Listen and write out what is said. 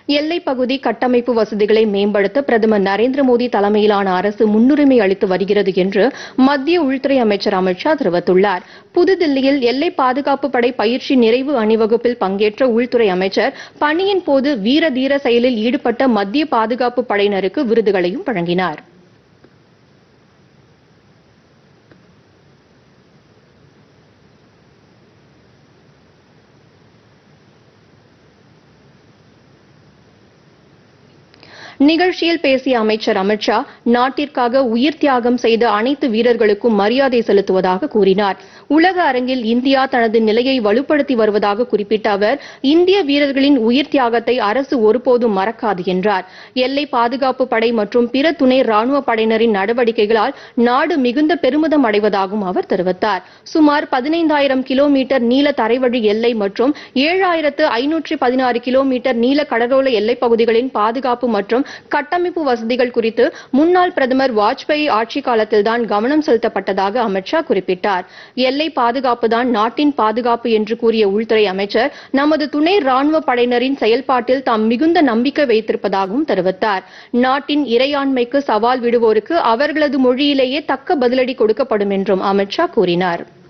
எல்லைப் பகுதி கட்டமைப்பு வசதிகளை மேம்படுத்த பிரதமர் நரேந்திர மோடி தலைமையிலான அரசு முன்னுரிமை அளித்து வருகிறது என்று மத்திய உள்துறை அமைச்சர் அமித் ஷா தெரிவித்துள்ளார் புதுதில்லியில் எல்லை பாதுகாப்பு படை பயிற்சி நிறைவு அணிவகுப்பில் பங்கேற்ற உள்துறை அமைச்சர் பணியின் போது வீர தீர செயலில் ஈடுபட்ட மத்திய பாதுகாப்பு படையினருக்கு விருதுகளையும் வழங்கினார் நிகழ்ச்சியில் பேசிய அமைச்சர் அமித் ஷா நாட்டிற்காக உயிர் தியாகம் செய்த அனைத்து வீரர்களுக்கும் மரியாதை செலுத்துவதாக கூறினார் உலக அரங்கில் இந்தியா தனது நிலையை வலுப்படுத்தி வருவதாக குறிப்பிட்ட அவர் இந்திய வீரர்களின் உயிர் தியாகத்தை அரசு ஒருபோதும் மறக்காது என்றார் எல்லை பாதுகாப்பு படை மற்றும் பிற துணை ராணுவ படையினரின் நடவடிக்கைகளால் நாடு மிகுந்த பெருமிதம் அடைவதாகவும் அவர் தெரிவித்தார் சுமார் பதினைந்தாயிரம் கிலோமீட்டர் நீள தரைவழி எல்லை மற்றும் ஏழாயிரத்து ஐநூற்றி பதினாறு கிலோமீட்டர் நீள கடலோர எல்லைப் பகுதிகளின் பாதுகாப்பு மற்றும் கட்டமைப்பு வசதிகள் குறித்து முன்னாள் பிரதமர் வாஜ்பாய் ஆட்சி காலத்தில்தான் கவனம் செலுத்தப்பட்டதாக அமித் ஷா குறிப்பிட்டார் எல்லை பாதுகாப்பு தான் நாட்டின் பாதுகாப்பு என்று கூறிய உள்துறை அமைச்சர் நமது துணை ராணுவ படையினரின் செயல்பாட்டில் தாம் மிகுந்த நம்பிக்கை வைத்திருப்பதாகவும் தெரிவித்தார் நாட்டின் இறையாண்மைக்கு சவால் விடுவோருக்கு அவர்களது மொழியிலேயே தக்க பதிலடி கொடுக்கப்படும் என்றும் அமித் ஷா கூறினார்